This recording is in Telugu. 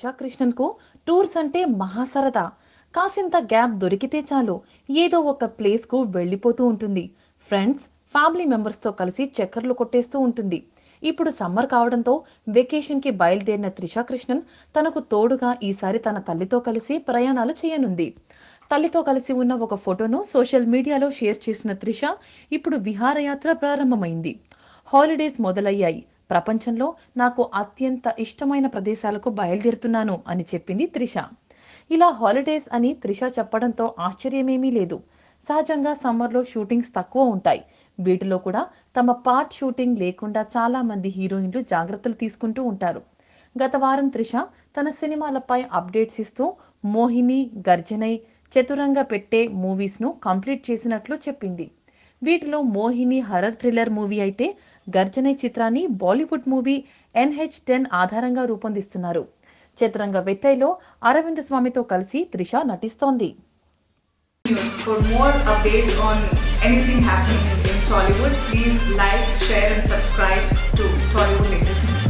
త్రిషా కృష్ణన్ కు టూర్స్ అంటే మహాసరదా కాసింత గ్యాప్ దొరికితే చాలు ఏదో ఒక ప్లేస్ కు వెళ్ళిపోతూ ఉంటుంది ఫ్రెండ్స్ ఫ్యామిలీ మెంబర్స్ తో కలిసి చక్కర్లు కొట్టేస్తూ ఉంటుంది ఇప్పుడు సమ్మర్ కావడంతో వెకేషన్ కి బయలుదేరిన త్రిషా కృష్ణన్ తనకు తోడుగా ఈసారి తన తల్లితో కలిసి ప్రయాణాలు చేయనుంది తల్లితో కలిసి ఉన్న ఒక ఫోటోను సోషల్ మీడియాలో షేర్ చేసిన త్రిష ఇప్పుడు విహారయాత్ర ప్రారంభమైంది హాలిడేస్ మొదలయ్యాయి ప్రపంచంలో నాకు అత్యంత ఇష్టమైన ప్రదేశాలకు బయలుదేరుతున్నాను అని చెప్పింది త్రిష ఇలా హాలిడేస్ అని త్రిష చెప్పడంతో ఆశ్చర్యమేమీ లేదు సహజంగా సమ్మర్లో షూటింగ్స్ తక్కువ ఉంటాయి వీటిలో కూడా తమ పార్ట్ షూటింగ్ లేకుండా చాలా మంది హీరోయిన్లు జాగ్రత్తలు తీసుకుంటూ ఉంటారు గత వారం త్రిష తన సినిమాలపై అప్డేట్స్ ఇస్తూ మోహిని గర్జనై చతురంగ పెట్టే మూవీస్ ను కంప్లీట్ చేసినట్లు చెప్పింది వీటిలో మోహిని హర్రర్ థ్రిల్లర్ మూవీ అయితే గర్జనై చిత్రాన్ని బాలీవుడ్ మూవీ ఎన్హెచ్ టెన్ ఆధారంగా రూపొందిస్తున్నారు చతురంగ వెట్టైలో అరవింద్ స్వామితో కలిసి త్రిష నటిస్తోంది news. For more updates on anything happening in, in Tollywood, please like, share, and subscribe to Tollywood Latest News.